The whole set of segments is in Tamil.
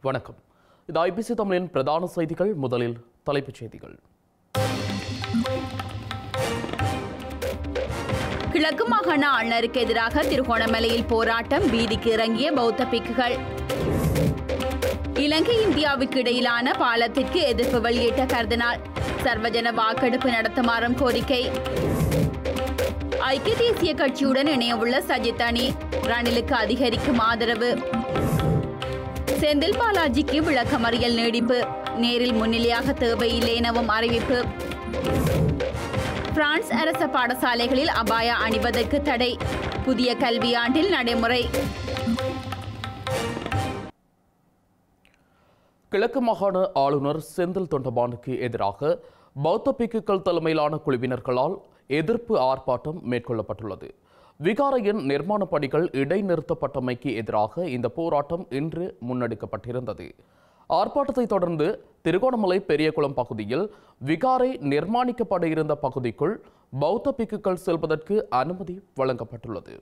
வணக்கம் இது ஐபிசி தமிழின் பிரதான செய்திகள் முதலில் தலைப்புச் செய்திகள் கிழக்கு மாகாண ஆளுநருக்கு எதிராக திருகோணமலையில் போராட்டம் வீதிக்கு இறங்கிய பௌத்த பிக்குகள் இலங்கை இந்தியாவுக்கு இடையிலான பாலத்திற்கு எதிர்ப்பு வெளியிட்ட கர்தினால் சர்வஜன வாக்கெடுப்பு நடத்துமாறும் கோரிக்கை ஐக்கிய தேசிய கட்சியுடன் இணையவுள்ள சஜித் அணி ரணிலுக்கு அதிகரிக்கும் ஆதரவு செந்தில் பாலாஜிக்கு விளக்கமறியல் நீடிப்பு நேரில் முன்னிலையாக தேவையில்லை எனவும் அறிவிப்பு பிரான்ஸ் அரச பாடசாலைகளில் அபாயா அணிவதற்கு தடை புதிய கல்வியாண்டில் நடைமுறை கிழக்கு மாகாண ஆளுநர் செந்தில் தொண்டமானுக்கு எதிராக பௌத்த பிக்குகள் தலைமையிலான குழுவினர்களால் எதிர்ப்பு ஆர்ப்பாட்டம் மேற்கொள்ளப்பட்டுள்ளது விகாரையின் நிர்மாண பணிகள் இடைநிறுத்தப்பட்டமைக்கு எதிராக இந்த போராட்டம் இன்று முன்னெடுக்கப்பட்டிருந்தது ஆர்ப்பாட்டத்தை தொடர்ந்து திருகோணமலை பெரியகுளம் பகுதியில் விகாரை நிர்மாணிக்கப்பட இருந்த பகுதிக்குள் பௌத்த பிக்குகள் செல்வதற்கு அனுமதி வழங்கப்பட்டுள்ளது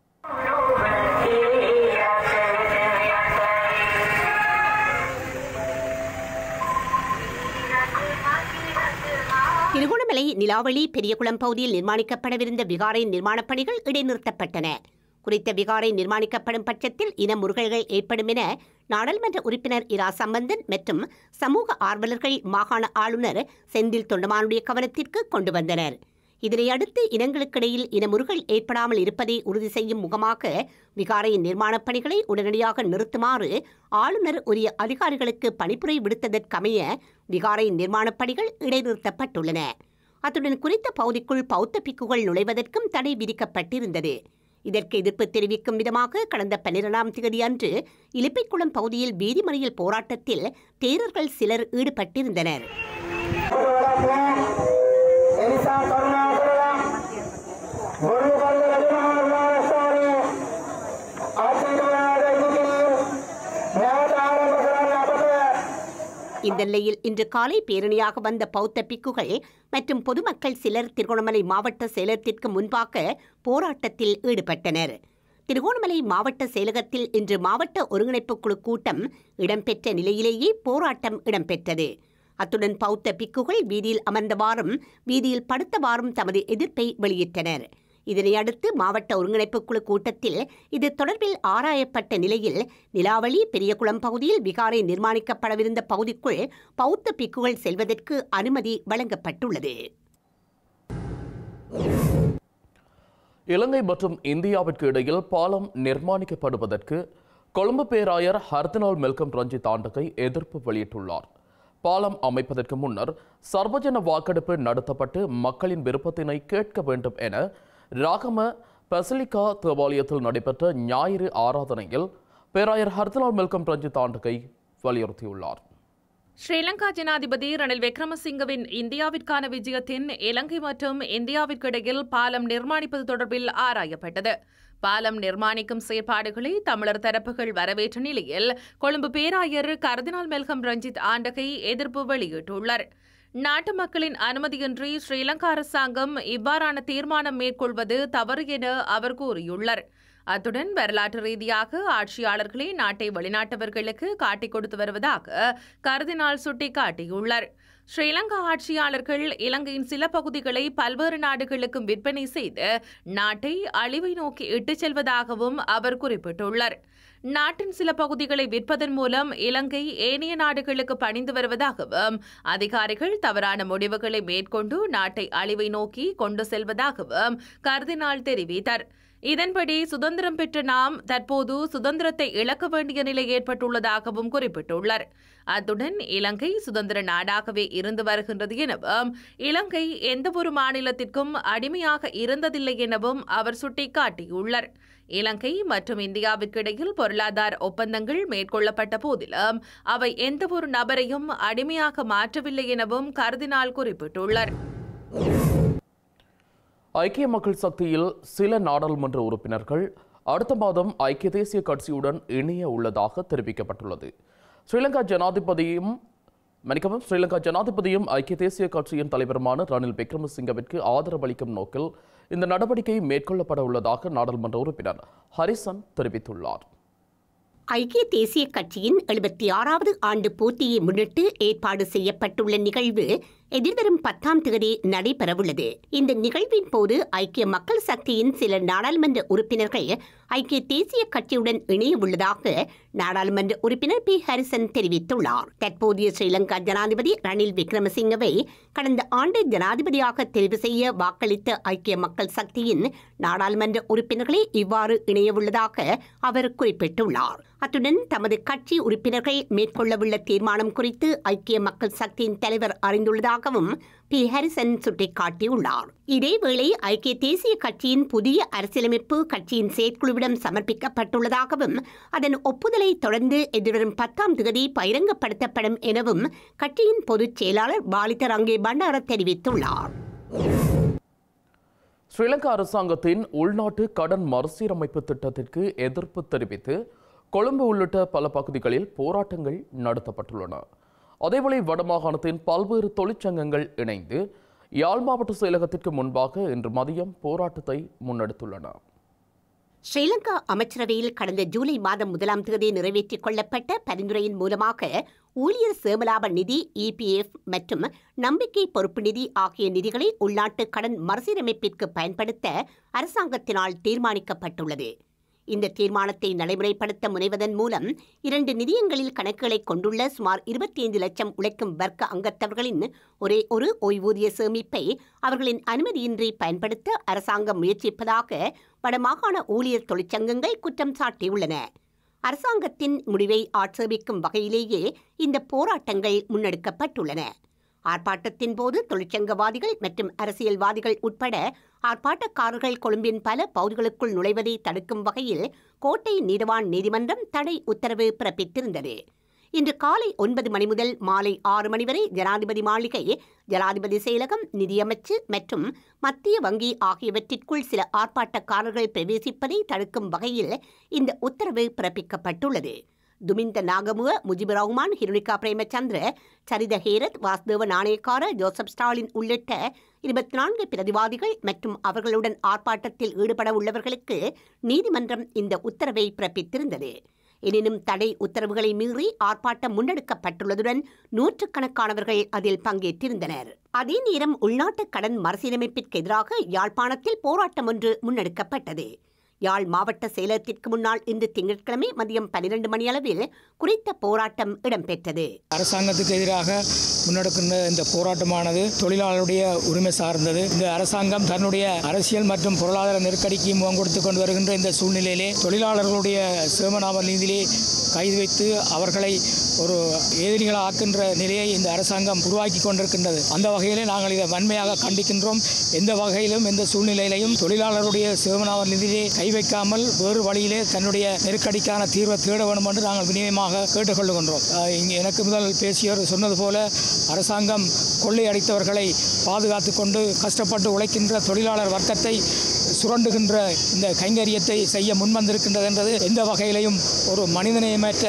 திருகோணமலை நிலாவளி பெரியகுளம் பகுதியில் நிர்மாணிக்கப்படவிருந்த விகாரை நிர்மாணப் பணிகள் இடைநிறுத்தப்பட்டன குறித்த விகாரை நிர்மாணிக்கப்படும் பட்சத்தில் இன முருகல்கள் ஏற்படும் என நாடாளுமன்ற உறுப்பினர் இரா சம்பந்தன் மற்றும் சமூக ஆர்வலர்கள் மாகாண ஆளுநர் செந்தில் தொண்டமானுடைய கவனத்திற்கு கொண்டு வந்தனர் இதனை அடுத்து இனங்களுக்கிடையில் இனமுறுகள் ஏற்படாமல் இருப்பதை உறுதி செய்யும் முகமாக விகாரையின் நிர்மாணப் பணிகளை உடனடியாக நிறுத்துமாறு ஆளுநர் உரிய அதிகாரிகளுக்கு பணிப்புரை விடுத்ததற்கமைய விகாரையின் நிர்மாணப் பணிகள் இடைநிறுத்தப்பட்டுள்ளன அத்துடன் குறித்த பகுதிக்குள் பௌத்த பிக்குகள் நுழைவதற்கும் தடை விதிக்கப்பட்டிருந்தது இதற்கு எதிர்ப்பு தெரிவிக்கும் விதமாக கடந்த பன்னிரெண்டாம் தேதி அன்று இலிப்பைக்குளம் பகுதியில் வீதி மறியல் போராட்டத்தில் தேரர்கள் சிலர் ஈடுபட்டிருந்தனர் එනිසා කරුණා කරලා බොරු කරන ලැබෙනවාස්ථානයේ ආශීර්වාද ඉදිකිරීම නැවත ආරම්භ කරන්න අපට இந்த நிலையில் இன்று காலை பேரணியாக வந்த பௌத்த பிக்குகள் மற்றும் பொதுமக்கள் சிலர் திருகோணமலை மாவட்ட செயலகத்திற்கு முன்பாக போராட்டத்தில் ஈடுபட்டனர் திருகோணமலை மாவட்ட செயலகத்தில் இன்று மாவட்ட ஒருங்கிணைப்பு குழு கூட்டம் இடம்பெற்ற நிலையிலேயே போராட்டம் இடம்பெற்றது அத்துடன் பௌத்த பிக்குகள் வீதியில் அமர்ந்தவாறும் வீதியில் படுத்தவாறும் தமது எதிர்ப்பை வெளியிட்டனர் இதனை அடுத்து மாவட்ட ஒருங்கிணைப்பு குழு கூட்டத்தில் இது தொடர்பில் ஆராயப்பட்ட நிலையில் நிலாவளி பெரியகுளம் பகுதியில் விகாரை நிர்மாணிக்கப்படவிருந்த பகுதிக்குள் பௌத்த பிக்குகள் செல்வதற்கு அனுமதி வழங்கப்பட்டுள்ளது இலங்கை மற்றும் இந்தியாவிற்கு இடையில் பாலம் நிர்மாணிக்கப்படுவதற்கு கொழும்பு பேராயர் ஹர்தினால் மெல்கம் ரஞ்சித் ஆண்டகை எதிர்ப்பு வெளியிட்டுள்ளார் பாலம் அமைப்பதற்கு முன்னர் சர்வஜன வாக்கெடுப்பு நடத்தப்பட்டு மக்களின் விருப்பத்தினை கேட்க வேண்டும் என ராகம பசிலிகா தேவாலயத்தில் நடைபெற்ற ஞாயிறு ஆராதனையில் பேராயர் ஹர்திலால் மெல்கம் ரஞ்சித் ஆண்டகை வலியுறுத்தியுள்ளார் ஸ்ரீலங்கா ஜனாதிபதி ரணில் விக்ரமசிங்கவின் இந்தியாவிற்கான விஜயத்தின் இலங்கை மற்றும் இந்தியாவிற்கிடையில் பாலம் நிர்மாணிப்பது தொடர்பில் ஆராயப்பட்டது பாலம் நிர்மாணிக்கும் செயற்பாடுகளை தமிழர் தரப்புகள் வரவேற்ற நிலையில் கொழும்பு பேராயர் கர்தினால் மெல்கம் ரஞ்சித் ஆண்டகை எதிர்ப்பு வெளியிட்டுள்ளார் நாட்டு மக்களின் அனுமதியின்றி ஸ்ரீலங்கா அரசாங்கம் இவ்வாறான தீர்மானம் மேற்கொள்வது தவறு என அவர் கூறியுள்ளார் அத்துடன் வரலாற்று ரீதியாக ஆட்சியாளர்களே நாட்டை வெளிநாட்டவர்களுக்கு காட்டிக் கொடுத்து வருவதாக கருதினால் சுட்டிக்காட்டியுள்ளார் ஸ்ரீலங்கா ஆட்சியாளர்கள் இலங்கையின் சில பகுதிகளை பல்வேறு நாடுகளுக்கும் விற்பனை செய்து நாட்டை அழிவை நோக்கி இட்டுச் செல்வதாகவும் அவர் குறிப்பிட்டுள்ளார் நாட்டின் சில பகுதிகளை விற்பதன் மூலம் இலங்கை ஏனைய நாடுகளுக்கு பணிந்து வருவதாகவும் அதிகாரிகள் தவறான முடிவுகளை மேற்கொண்டு நாட்டை அழிவை நோக்கி கொண்டு செல்வதாகவும் கர்தினால் தெரிவித்தார் இதன்படி சுதந்திரம் பெற்ற நாம் தற்போது சுதந்திரத்தை இழக்க வேண்டிய நிலை ஏற்பட்டுள்ளதாகவும் குறிப்பிட்டுள்ளார் அத்துடன் இலங்கை சுதந்திர நாடாகவே இருந்து வருகின்றது எனவும் இலங்கை எந்தவொரு மாநிலத்திற்கும் அடிமையாக இருந்ததில்லை எனவும் அவர் சுட்டிக்காட்டியுள்ளார் இலங்கை மற்றும் இந்தியாவிற்கு இடையில் பொருளாதார ஒப்பந்தங்கள் மேற்கொள்ளப்பட்ட போதிலும் அவை எந்தவொரு நபரையும் அடிமையாக மாற்றவில்லை எனவும் கருதினால் குறிப்பிட்டுள்ளார் ஐக்கிய மக்கள் சக்தியில் சில நாடாளுமன்ற உறுப்பினர்கள் அடுத்த மாதம் ஐக்கிய தேசிய கட்சியுடன் இணைய உள்ளதாக தெரிவிக்கப்பட்டுள்ளது ஸ்ரீலங்கா ஜனாதிபதியும் மன்னிக்கவும் ஸ்ரீலங்கா ஜனாதிபதியும் ஐக்கிய தேசிய கட்சியின் தலைவருமான ரணில் விக்ரமசிங்கவிற்கு ஆதரவளிக்கும் நோக்கில் இந்த நடவடிக்கை மேற்கொள்ளப்பட உள்ளதாக நாடாளுமன்ற உறுப்பினர் ஹரிசன் தெரிவித்துள்ளார் ஐக்கிய தேசிய கட்சியின் எழுபத்தி ஆறாவது ஆண்டு போட்டியை முன்னிட்டு ஏற்பாடு செய்யப்பட்டுள்ள நிகழ்வு எதிர்வரும் பத்தாம் தேதி நடைபெறவுள்ளது இந்த நிகழ்வின் போது ஐக்கிய மக்கள் சக்தியின் சில நாடாளுமன்ற உறுப்பினர்கள் ஐக்கிய தேசிய கட்சியுடன் இணைய உள்ளதாக நாடாளுமன்ற உறுப்பினர் பி ஹரிசன் தெரிவித்துள்ளார் தற்போதைய ஸ்ரீலங்கா ஜனாதிபதி ரணில் விக்ரமசிங்கவை கடந்த ஆண்டு ஜனாதிபதியாக தெரிவு செய்ய வாக்களித்த ஐக்கிய மக்கள் சக்தியின் நாடாளுமன்ற உறுப்பினர்களே இவ்வாறு இணையவுள்ளதாக அவர் குறிப்பிட்டுள்ளார் அத்துடன் தமது கட்சி உறுப்பினர்கள் மேற்கொள்ளவுள்ள தீர்மானம் குறித்து ஐக்கிய மக்கள் சக்தியின் தலைவர் அறிந்துள்ளதாகவும் பி ஹரிசன் சுட்டிக்காட்டியுள்ளார் இதேவேளை ஐக்கிய தேசிய கட்சியின் புதிய அரசியலமைப்பு கட்சியின் செயற்குழுவிடம் சமர்ப்பிக்கப்பட்டுள்ளதாகவும் அதன் ஒப்புதலை தொடர்ந்து எதிர்வரும் பத்தாம் தேதி பகிரங்கப்படுத்தப்படும் எனவும் கட்சியின் பொதுச் செயலாளர் பாலித ரங்கே பண்டார தெரிவித்துள்ளார் ஸ்ரீலங்கா அரசாங்கத்தின் உள்நாட்டு கடன் மறுசீரமைப்பு திட்டத்திற்கு எதிர்ப்பு தெரிவித்து கொழும்பு உள்ளிட்ட பல பகுதிகளில் போராட்டங்கள் நடத்தப்பட்டுள்ளன அதேவேளை வடமாகாணத்தின் பல்வேறு தொழிற்சங்கங்கள் இணைந்து யாழ் மாவட்ட செயலகத்திற்கு முன்பாக இன்று மதியம் போராட்டத்தை முன்னெடுத்துள்ளன ஸ்ரீலங்கா அமைச்சரவையில் கடந்த ஜூலை மாதம் முதலாம் தேதி நிறைவேற்றிக் கொள்ளப்பட்ட பரிந்துரையின் மூலமாக ஊழியர் சேமலாப நிதி இபிஎஃப் மற்றும் நம்பிக்கை பொறுப்பு நிதி ஆகிய நிதிகளை உள்நாட்டு கடன் மறுசீரமைப்பிற்கு பயன்படுத்த அரசாங்கத்தினால் தீர்மானிக்கப்பட்டுள்ளது இந்த தீர்மானத்தை நடைமுறைப்படுத்த முனைவதன் மூலம் இரண்டு நிதியங்களில் கணக்குகளை கொண்டுள்ள சுமார் இருபத்தி ஐந்து லட்சம் உழைக்கும் வர்க்க அங்கத்தவர்களின் ஒரே ஒரு ஓய்வூதிய சேமிப்பை அவர்களின் அனுமதியின்றி பயன்படுத்த அரசாங்கம் முயற்சிப்பதாக வடமாகாண ஊழியர் தொழிற்சங்கங்கள் குற்றம் சாட்டியுள்ளன அரசாங்கத்தின் முடிவை ஆட்சேபிக்கும் வகையிலேயே இந்த போராட்டங்கள் முன்னெடுக்கப்பட்டுள்ளன ஆர்ப்பாட்டத்தின் போது தொழிற்சங்கவாதிகள் மற்றும் அரசியல்வாதிகள் உட்பட ஆர்ப்பாட்டக்காரர்கள் கொழும்பின் பல பகுதிகளுக்குள் நுழைவதை தடுக்கும் வகையில் கோட்டை நீதவான் நீதிமன்றம் தடை உத்தரவு பிறப்பித்திருந்தது இன்று காலை ஒன்பது மணி முதல் மாலை ஆறு மணி வரை ஜனாதிபதி மாளிகை ஜனாதிபதி செயலகம் நிதியமைச்சு மற்றும் மத்திய வங்கி ஆகியவற்றிற்குள் சில ஆர்ப்பாட்டக்காரர்கள் பிரவேசிப்பதை தடுக்கும் வகையில் இந்த உத்தரவு பிறப்பிக்கப்பட்டுள்ளது துமிந்த நாகமுக முஜிபுர் ரஹ்மான் ஹிருணிகா பிரேமச்சந்திர சரித ஹேரத் வாசுதேவ நாணயக்கார ஜோசப் ஸ்டாலின் உள்ளிட்ட இருபத்தி நான்கு பிரதிவாதிகள் மற்றும் அவர்களுடன் ஆர்ப்பாட்டத்தில் ஈடுபட உள்ளவர்களுக்கு நீதிமன்றம் இந்த உத்தரவை பிறப்பித்திருந்தது எனினும் தடை உத்தரவுகளை மீறி ஆர்ப்பாட்டம் முன்னெடுக்கப்பட்டுள்ளதுடன் நூற்றுக்கணக்கானவர்கள் அதில் பங்கேற்றிருந்தனர் அதே நேரம் உள்நாட்டு கடன் மறுசீரமைப்பிற்கு எதிராக யாழ்ப்பாணத்தில் போராட்டம் ஒன்று முன்னெடுக்கப்பட்டது யாழ் மாவட்ட செயலகத்திற்கு முன்னால் இன்று திங்கட்கிழமை மதியம் பனிரெண்டு மணியளவில் குறித்த போராட்டம் இடம்பெற்றது அரசாங்கத்துக்கு எதிராக முன்னெடுக்கின்ற இந்த போராட்டமானது தொழிலாளருடைய உரிமை சார்ந்தது இந்த அரசாங்கம் தன்னுடைய அரசியல் மற்றும் பொருளாதார நெருக்கடிக்கு முகம் கொடுத்து கொண்டு வருகின்ற இந்த சூழ்நிலையிலே தொழிலாளர்களுடைய சேமநாம நீதியிலே கைது வைத்து அவர்களை ஒரு எதிரிகளை ஆக்கின்ற நிலையை இந்த அரசாங்கம் உருவாக்கி கொண்டிருக்கின்றது அந்த வகையிலே நாங்கள் இதை வன்மையாக கண்டிக்கின்றோம் எந்த வகையிலும் எந்த சூழ்நிலையிலையும் தொழிலாளருடைய சேவனாம நிதியிலே கை வைக்காமல் வேறு வழியிலே தன்னுடைய நெருக்கடிக்கான தீர்வை தேட வேண்டும் என்று நாங்கள் விநியமாக கேட்டுக்கொள்ளுகின்றோம் அஹ் இங்கே எனக்கு முதல் பேசியவர் சொன்னது போல அரசாங்கம் கொள்ளையடித்தவர்களை பாதுகாத்து கொண்டு கஷ்டப்பட்டு உழைக்கின்ற தொழிலாளர் வர்க்கத்தை சுரண்டுகின்ற இந்த கைங்கரியத்தை செய்ய முன்வந்திருக்கின்றது என்றது எந்த வகையிலையும் ஒரு மனிதநேயமற்ற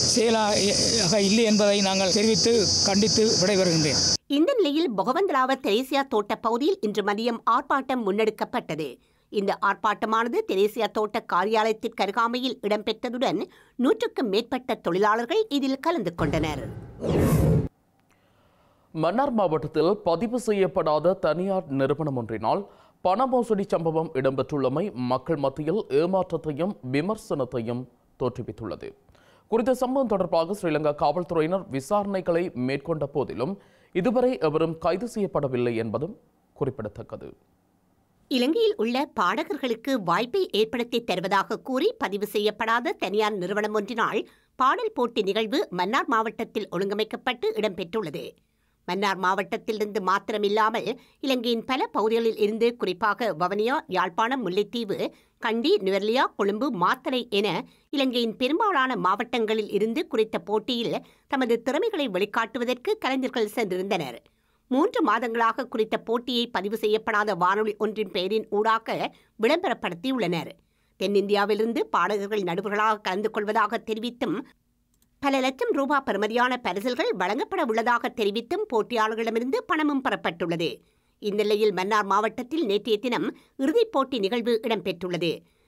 செயலாக இல்லை என்பதை நாங்கள் தெரிவித்து கண்டித்து விடைபெறுகின்றேன் இந்த நிலையில் பொகவந்தலாவ தெரேசியா தோட்ட பகுதியில் இன்று மதியம் ஆர்ப்பாட்டம் முன்னெடுக்கப்பட்டது இந்த ஆர்ப்பாட்டமானது தெரேசியா தோட்ட காரியாலயத்திற்கு அருகாமையில் இடம்பெற்றதுடன் நூற்றுக்கும் மேற்பட்ட தொழிலாளர்கள் இதில் கலந்து கொண்டனர் மன்னார் மாவட்டத்தில் பதிவு செய்யப்படாத தனியார் நிறுவனம் ஒன்றினால் பண மோசடி சம்பவம் இடம்பெற்றுள்ளமை மக்கள் மத்தியில் ஏமாற்றத்தையும் விமர்சனத்தையும் தோற்றுவித்துள்ளது குறித்த சம்பவம் தொடர்பாக ஸ்ரீலங்கா காவல்துறையினர் விசாரணைகளை மேற்கொண்ட போதிலும் இதுவரை எவரும் கைது செய்யப்படவில்லை என்பதும் குறிப்பிடத்தக்கது இலங்கையில் உள்ள பாடகர்களுக்கு வாய்ப்பை ஏற்படுத்தி தருவதாக கூறி பதிவு செய்யப்படாத தனியார் நிறுவனம் ஒன்றினால் பாடல் போட்டி நிகழ்வு மன்னார் மாவட்டத்தில் ஒழுங்கமைக்கப்பட்டு இடம்பெற்றுள்ளது மன்னார் மாவட்டத்திலிருந்து மாத்திரமில்லாமல் இலங்கையின் பல பகுதிகளில் இருந்து குறிப்பாக வவனியா யாழ்ப்பாணம் முல்லைத்தீவு கண்டி நுவர்லியா கொழும்பு மாத்தறை என இலங்கையின் பெரும்பாலான மாவட்டங்களில் இருந்து குறித்த போட்டியில் தமது திறமைகளை வெளிக்காட்டுவதற்கு கலைஞர்கள் சென்றிருந்தனர் மூன்று மாதங்களாக குறித்த போட்டியை பதிவு செய்யப்படாத வானொலி ஒன்றின் பெயரின் ஊடாக விளம்பரப்படுத்தியுள்ளனர் தென்னிந்தியாவிலிருந்து பாடகர்கள் நடுவர்களாக கலந்து கொள்வதாக தெரிவித்தும் பல லட்சம் ரூபாய் பெறுமதியான பரிசல்கள் வழங்கப்பட உள்ளதாக தெரிவித்தும் போட்டியாளர்களிடமிருந்து பணமும் பெறப்பட்டுள்ளது இந்நிலையில் மன்னார் மாவட்டத்தில் நேற்றைய தினம் இறுதிப் போட்டி நிகழ்வு இடம்பெற்றுள்ளது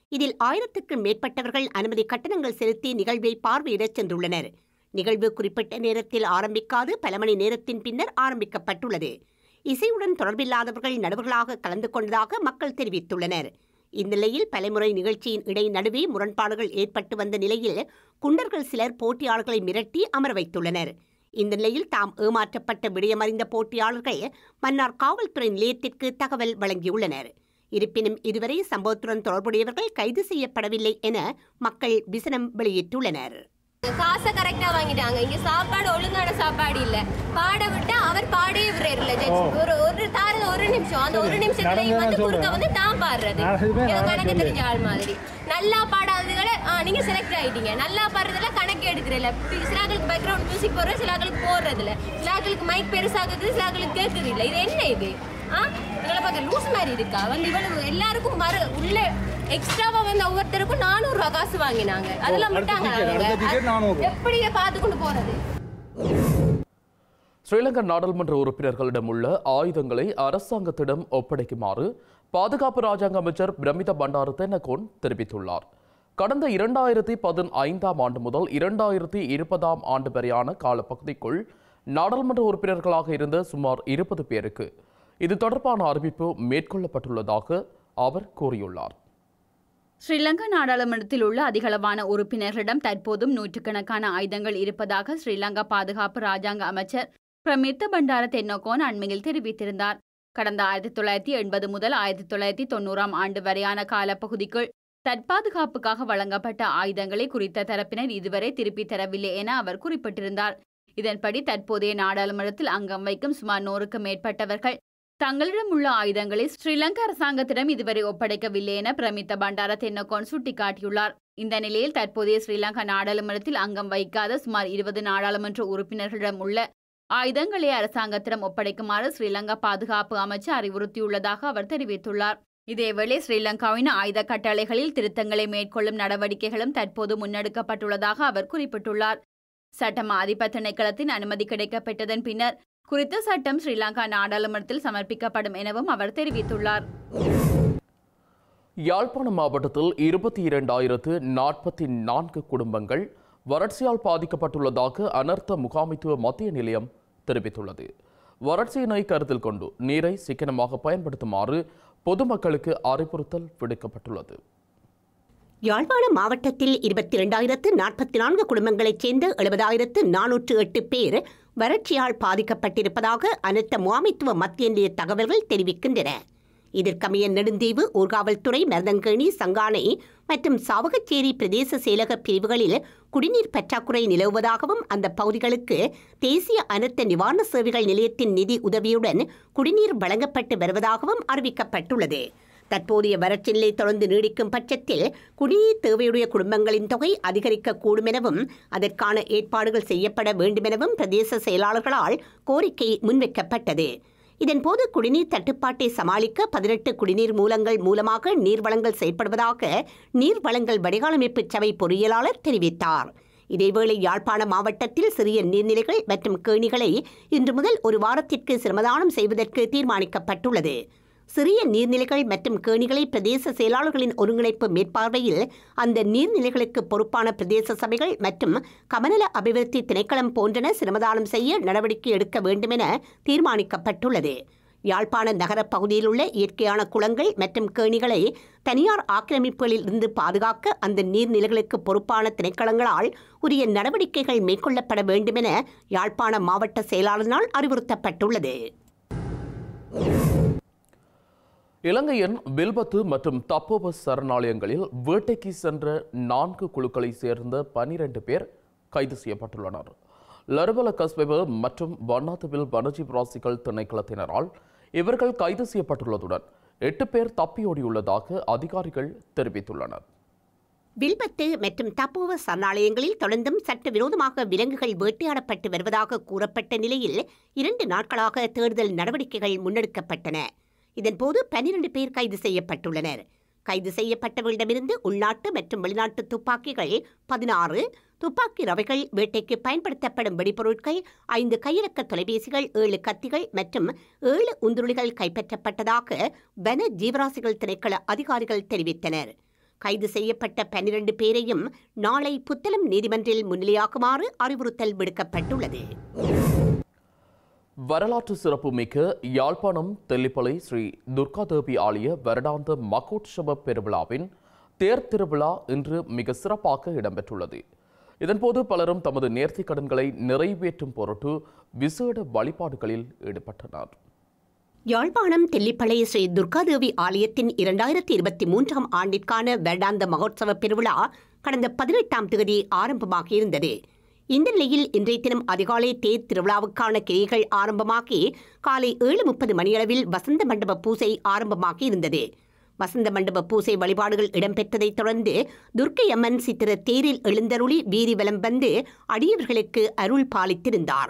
இதில் ஆயிரத்துக்கும் மேற்பட்டவர்கள் அனுமதி கட்டணங்கள் செலுத்தி நிகழ்வை பார்வையிடச் சென்றுள்ளனர் நிகழ்வு குறிப்பிட்ட நேரத்தில் ஆரம்பிக்காது பல மணி நேரத்தின் பின்னர் ஆரம்பிக்கப்பட்டுள்ளது இசையுடன் தொடர்பில்லாதவர்கள் நடுவர்களாக கலந்து கொண்டதாக மக்கள் தெரிவித்துள்ளனர் இந்நிலையில் பலமுறை நிகழ்ச்சியின் இடை நடுவே முரண்பாடுகள் ஏற்பட்டு வந்த நிலையில் குண்டர்கள் சிலர் போட்டியாளர்களை மிரட்டி அமர வைத்துள்ளனர் இந்த நிலையில் தாம் ஏமாற்றப்பட்ட விடயமறிந்த போட்டியாளர்கள் மன்னார் காவல்துறை நிலையத்திற்கு தகவல் வழங்கியுள்ளனர் இருப்பினும் இதுவரை சம்பவத்துடன் தொடர்புடையவர்கள் கைது செய்யப்படவில்லை என மக்கள் விசனம் வெளியிட்டுள்ளனர் காசை கரெக்டா வாங்கிட்டாங்க இங்க சாப்பாடு ஒழுங்கான சாப்பாடு இல்ல பாட விட்டா அவர் பாடவே விடுறாருல ஜட்ஜ் ஒரு ஒரு தாரத ஒரு நிமிஷம் அந்த ஒரு நிமிஷத்துலயும் வந்து குறுக்க வந்து தான் பாடுறது ஏதோ கணக்கு தெரிஞ்ச ஆள் மாதிரி நல்லா பாடாததுகளை ஆ நீங்க செலக்ட் ஆயிட்டீங்க நல்லா பாடுறதுல கணக்கு எடுக்கிறதுல சிலாக்களுக்கு பேக்ரவுண்ட் மியூசிக் போடுறது சிலாக்களுக்கு போடுறதுல சிலாக்களுக்கு மைக் பெருசாகுது சிலாக்களுக்கு கேட்குது இல்ல இது என்ன இது ஆ எங்களை பார்க்க லூஸ் மாதிரி இருக்கா வந்து இவ்வளவு எல்லாருக்கும் மறு உள்ள எக்ஸ்ட்ராவா வந்து ஒவ்வொருத்தருக்கும் நானூறு ரூபாய் காசு வாங்கினாங்க அதெல்லாம் விட்டாங்க அவங்க. எப்படி இதை பார்த்து கொண்டு போறது ஸ்ரீலங்கா நாடாளுமன்ற உறுப்பினர்களிடம் உள்ள ஆயுதங்களை அரசாங்கத்திடம் ஒப்படைக்குமாறு பாதுகாப்பு ராஜாங்க அமைச்சர் பிரமித பண்டாரு தென்னகோன் தெரிவித்துள்ளார் கடந்த இரண்டாயிரத்தி பதினைந்தாம் ஆண்டு முதல் இரண்டாயிரத்தி இருபதாம் ஆண்டு வரையான காலப்பகுதிக்குள் நாடாளுமன்ற உறுப்பினர்களாக இருந்த சுமார் இருபது பேருக்கு இது தொடர்பான அறிவிப்பு மேற்கொள்ளப்பட்டுள்ளதாக அவர் கூறியுள்ளார் ஸ்ரீலங்கா நாடாளுமன்றத்தில் உள்ள அதிகளவான உறுப்பினர்களிடம் தற்போதும் நூற்றுக்கணக்கான ஆயுதங்கள் இருப்பதாக ஸ்ரீலங்கா பாதுகாப்பு ராஜாங்க அமைச்சர் பிரமித்த பண்டார தென்னோகோன் அண்மையில் தெரிவித்திருந்தார் கடந்த ஆயிரத்தி தொள்ளாயிரத்தி எண்பது முதல் ஆயிரத்தி தொள்ளாயிரத்தி தொண்ணூறாம் ஆண்டு வரையான காலப்பகுதிக்குள் தற்பாதுகாப்புக்காக வழங்கப்பட்ட ஆயுதங்களை குறித்த தரப்பினர் இதுவரை திருப்பித் தரவில்லை என அவர் குறிப்பிட்டிருந்தார் இதன்படி தற்போதைய நாடாளுமன்றத்தில் அங்கம் வைக்கும் சுமார் நூறுக்கும் மேற்பட்டவர்கள் தங்களிடம் உள்ள ஆயுதங்களை ஸ்ரீலங்கா அரசாங்கத்திடம் இதுவரை ஒப்படைக்கவில்லை என பிரமித்த பண்டார தென்னகோன் சுட்டிக்காட்டியுள்ளார் இந்த நிலையில் தற்போதைய ஸ்ரீலங்கா நாடாளுமன்றத்தில் அங்கம் வைக்காத சுமார் இருபது நாடாளுமன்ற உறுப்பினர்களிடம் உள்ள ஆயுதங்களை அரசாங்கத்திடம் ஒப்படைக்குமாறு ஸ்ரீலங்கா பாதுகாப்பு அமைச்சு அறிவுறுத்தியுள்ளதாக அவர் தெரிவித்துள்ளார் இதேவேளை ஸ்ரீலங்காவின் ஆயுத கட்டளைகளில் திருத்தங்களை மேற்கொள்ளும் நடவடிக்கைகளும் தற்போது முன்னெடுக்கப்பட்டுள்ளதாக அவர் குறிப்பிட்டுள்ளார் சட்டம் அதிபர் திணைக்களத்தின் அனுமதி கிடைக்கப்பெற்றதன் பின்னர் குறித்த சட்டம் ஸ்ரீலங்கா நாடாளுமன்றத்தில் சமர்ப்பிக்கப்படும் எனவும் அவர் தெரிவித்துள்ளார் யாழ்ப்பாணம் மாவட்டத்தில் இருபத்தி இரண்டாயிரத்து நாற்பத்தி நான்கு குடும்பங்கள் வறட்சியால் பாதிக்கப்பட்டுள்ளதாக அனர்த்த முகாமைத்துவ மத்திய நிலையம் தெரிவித்துள்ளது வறட்சியினை கருத்தில் கொண்டு நீரை சிக்கனமாக பயன்படுத்துமாறு பொதுமக்களுக்கு அறிவுறுத்தல் விடுக்கப்பட்டுள்ளது யாழ்ப்பாணம் மாவட்டத்தில் இருபத்தி இரண்டாயிரத்து நாற்பத்தி நான்கு குடும்பங்களைச் சேர்ந்த எழுபதாயிரத்து நானூற்று எட்டு பேர் வறட்சியால் பாதிக்கப்பட்டிருப்பதாக அனர்த்த முகாமைத்துவ மத்திய நிலைய தகவல்கள் தெரிவிக்கின்றன இதற்கமைய நெடுந்தீவு ஊர்காவல்துறை மருதங்கேணி சங்கானை மற்றும் சாவகச்சேரி பிரதேச செயலக பிரிவுகளில் குடிநீர் பற்றாக்குறை நிலவுவதாகவும் அந்த பகுதிகளுக்கு தேசிய அனர்த்த நிவாரண சேவைகள் நிலையத்தின் நிதி உதவியுடன் குடிநீர் வழங்கப்பட்டு வருவதாகவும் அறிவிக்கப்பட்டுள்ளது தற்போதைய வறட்சி நிலை தொடர்ந்து நீடிக்கும் பட்சத்தில் குடிநீர் தேவையுடைய குடும்பங்களின் தொகை அதிகரிக்கக்கூடும் எனவும் அதற்கான ஏற்பாடுகள் செய்யப்பட வேண்டுமெனவும் பிரதேச செயலாளர்களால் கோரிக்கை முன்வைக்கப்பட்டது இதன்போது குடிநீர் தட்டுப்பாட்டை சமாளிக்க பதினெட்டு குடிநீர் மூலங்கள் மூலமாக நீர் வளங்கள் செயற்படுவதாக நீர் வளங்கள் வடிகாலமைப்பு சபை பொறியியலாளர் தெரிவித்தார் இதேவேளை யாழ்ப்பாண மாவட்டத்தில் சிறிய நீர்நிலைகள் மற்றும் கேணிகளை இன்று முதல் ஒரு வாரத்திற்கு சிரமதானம் செய்வதற்கு தீர்மானிக்கப்பட்டுள்ளது சிறிய நீர்நிலைகள் மற்றும் கேணிகளை பிரதேச செயலாளர்களின் ஒருங்கிணைப்பு மேற்பார்வையில் அந்த நீர்நிலைகளுக்கு பொறுப்பான பிரதேச சபைகள் மற்றும் கமநல அபிவிருத்தி திணைக்களம் போன்றன சிரமதானம் செய்ய நடவடிக்கை எடுக்க வேண்டுமென தீர்மானிக்கப்பட்டுள்ளது யாழ்ப்பாண நகரப் பகுதியில் உள்ள இயற்கையான குளங்கள் மற்றும் கேணிகளை தனியார் ஆக்கிரமிப்புகளில் இருந்து பாதுகாக்க அந்த நீர்நிலைகளுக்கு பொறுப்பான திணைக்களங்களால் உரிய நடவடிக்கைகள் மேற்கொள்ளப்பட வேண்டுமென யாழ்ப்பாண மாவட்ட செயலாளரினால் அறிவுறுத்தப்பட்டுள்ளது இலங்கையின் வில்பத்து மற்றும் தப்போப சரணாலயங்களில் வேட்டைக்கு சென்ற நான்கு குழுக்களை சேர்ந்த பனிரெண்டு பேர் கைது செய்யப்பட்டுள்ளனர் லருவல கஸ்பெப மற்றும் வண்ணாத்துவில் வனஜீவ் ராசிகள் திணைக்களத்தினரால் இவர்கள் கைது செய்யப்பட்டுள்ளதுடன் எட்டு பேர் தப்பியோடியுள்ளதாக அதிகாரிகள் தெரிவித்துள்ளனர் வில்பத்து மற்றும் தப்போவ சரணாலயங்களில் தொடர்ந்தும் சட்டவிரோதமாக விலங்குகள் வேட்டையாடப்பட்டு வருவதாக கூறப்பட்ட நிலையில் இரண்டு நாட்களாக தேடுதல் நடவடிக்கைகள் முன்னெடுக்கப்பட்டன இதன்போது பனிரெண்டு பேர் கைது செய்யப்பட்டுள்ளனர் கைது செய்யப்பட்டவர்களிடமிருந்து உள்நாட்டு மற்றும் வெளிநாட்டு துப்பாக்கிகள் பதினாறு துப்பாக்கி ரவைகள் வேட்டைக்கு பயன்படுத்தப்படும் வெடிபொருட்கள் ஐந்து கையிலக்க தொலைபேசிகள் ஏழு கத்திகள் மற்றும் ஏழு உந்துருளிகள் கைப்பற்றப்பட்டதாக வன ஜீவராசிகள் திணைக்கள அதிகாரிகள் தெரிவித்தனர் கைது செய்யப்பட்ட பன்னிரண்டு பேரையும் நாளை புத்தளம் நீதிமன்றில் முன்னிலையாக்குமாறு அறிவுறுத்தல் விடுக்கப்பட்டுள்ளது வரலாற்று சிறப்புமிக்க யாழ்ப்பாணம் தெல்லிப்பளை ஸ்ரீ துர்காதேவி ஆலய வருடாந்த மகோற்சவ பெருவிழாவின் தேர் திருவிழா இன்று மிக சிறப்பாக இடம்பெற்றுள்ளது இதன்போது பலரும் தமது நேர்த்திக் கடன்களை நிறைவேற்றும் பொருட்டு விசேட வழிபாடுகளில் ஈடுபட்டனர் யாழ்ப்பாணம் தெல்லிப்பளை ஸ்ரீ துர்காதேவி ஆலயத்தின் இரண்டாயிரத்தி இருபத்தி மூன்றாம் ஆண்டிற்கான வருடாந்த மகோத்சவ பெருவிழா கடந்த பதினெட்டாம் தேதி ஆரம்பமாகியிருந்தது இந்த நிலையில் இன்றைய தினம் அதிகாலை தேர் திருவிழாவுக்கான கிரிகள் ஆரம்பமாகி காலை ஏழு முப்பது மணியளவில் வசந்த மண்டப பூசை ஆரம்பமாகி இருந்தது வசந்த மண்டப பூசை வழிபாடுகள் இடம்பெற்றதைத் தொடர்ந்து துர்க்கை அம்மன் சித்திர தேரில் எழுந்தருளி வீதி வலம் வந்து அடியவர்களுக்கு அருள் பாலித்திருந்தார்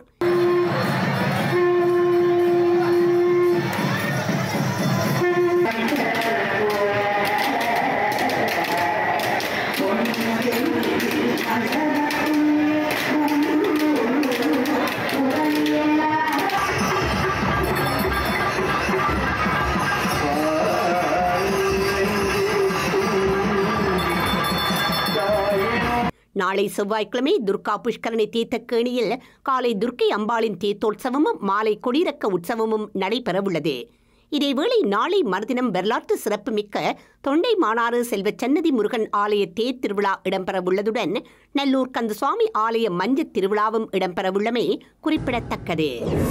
நாளை செவ்வாய்க்கிழமை துர்கா புஷ்கரணி தீர்த்தக்கேணியில் காலை துர்க்கை அம்பாளின் தீர்த்தோற்சவமும் மாலை கொடியிறக்க உற்சவமும் நடைபெறவுள்ளது இதேவேளை நாளை மறுதினம் வரலாற்று சிறப்புமிக்க தொண்டை மானாறு செல்வ சன்னதி முருகன் ஆலய தேர் திருவிழா இடம்பெறவுள்ளதுடன் நல்லூர் கந்தசுவாமி ஆலய மஞ்சத் திருவிழாவும் இடம்பெறவுள்ளமை குறிப்பிடத்தக்கது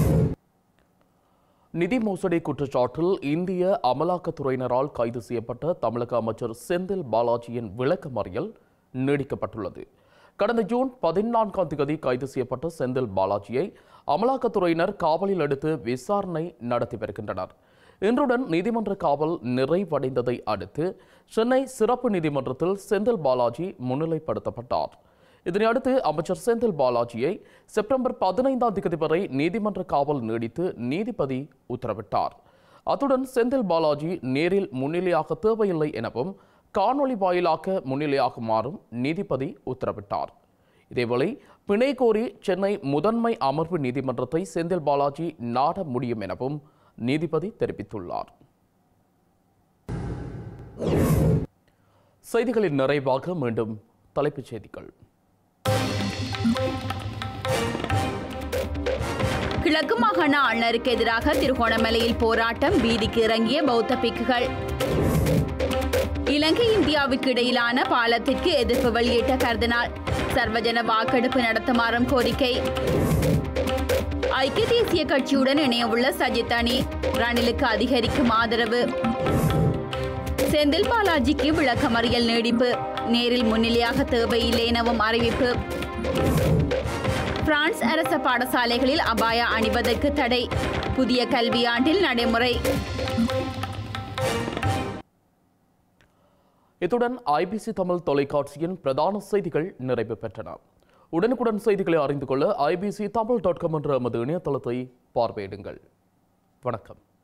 நிதி மோசடி குற்றச்சாட்டில் இந்திய அமலாக்கத்துறையினரால் கைது செய்யப்பட்ட தமிழக அமைச்சர் செந்தில் பாலாஜியின் விளக்கமறியல் நீடிக்கப்பட்டுள்ளது கடந்த ஜூன் பதினான்காம் தேதி கைது செய்யப்பட்ட செந்தில் பாலாஜியை அமலாக்கத்துறையினர் காவலில் எடுத்து விசாரணை நடத்தி வருகின்றனர் இன்றுடன் நீதிமன்ற காவல் நிறைவடைந்ததை அடுத்து சென்னை சிறப்பு நீதிமன்றத்தில் செந்தில் பாலாஜி முன்னிலைப்படுத்தப்பட்டார் இதனையடுத்து அமைச்சர் செந்தில் பாலாஜியை செப்டம்பர் பதினைந்தாம் தேதி வரை நீதிமன்ற காவல் நீடித்து நீதிபதி உத்தரவிட்டார் அத்துடன் செந்தில் பாலாஜி நேரில் முன்னிலையாக தேவையில்லை எனவும் காணொளி வாயிலாக முன்னிலையாகுமாறும் நீதிபதி உத்தரவிட்டார் இதேவேளை பிணை கோரி சென்னை முதன்மை அமர்வு நீதிமன்றத்தை செந்தில் பாலாஜி நாட முடியும் எனவும் நீதிபதி தெரிவித்துள்ளார் செய்திகளின் நிறைவாக மீண்டும் தலைப்புச் செய்திகள் கிழக்கு மாகாண ஆளுநருக்கு எதிராக திருகோணமலையில் போராட்டம் வீதிக்கு இறங்கிய பௌத்த பிக்குகள் இலங்கை இந்தியாவுக்கு இடையிலான பாலத்திற்கு எதிர்ப்பு வெளியிட்ட கர்தினால் சர்வஜன வாக்கெடுப்பு நடத்துமாறும் கோரிக்கை ஐக்கிய தேசிய கட்சியுடன் இணையவுள்ள சஜித் அணி ரணிலுக்கு அதிகரிக்கும் ஆதரவு செந்தில் பாலாஜிக்கு விளக்கமறியல் நீடிப்பு நேரில் முன்னிலையாக தேவையில்லை எனவும் அறிவிப்பு பிரான்ஸ் அரச பாடசாலைகளில் அபாயா அணிவதற்கு தடை புதிய கல்வியாண்டில் நடைமுறை இத்துடன் ஐபிசி தமிழ் தொலைக்காட்சியின் பிரதான செய்திகள் நிறைவு பெற்றன உடனுக்குடன் செய்திகளை அறிந்து கொள்ள ஐபிசி தமிழ் டாட் காம் என்ற எமது இணையதளத்தை பார்வையிடுங்கள் வணக்கம்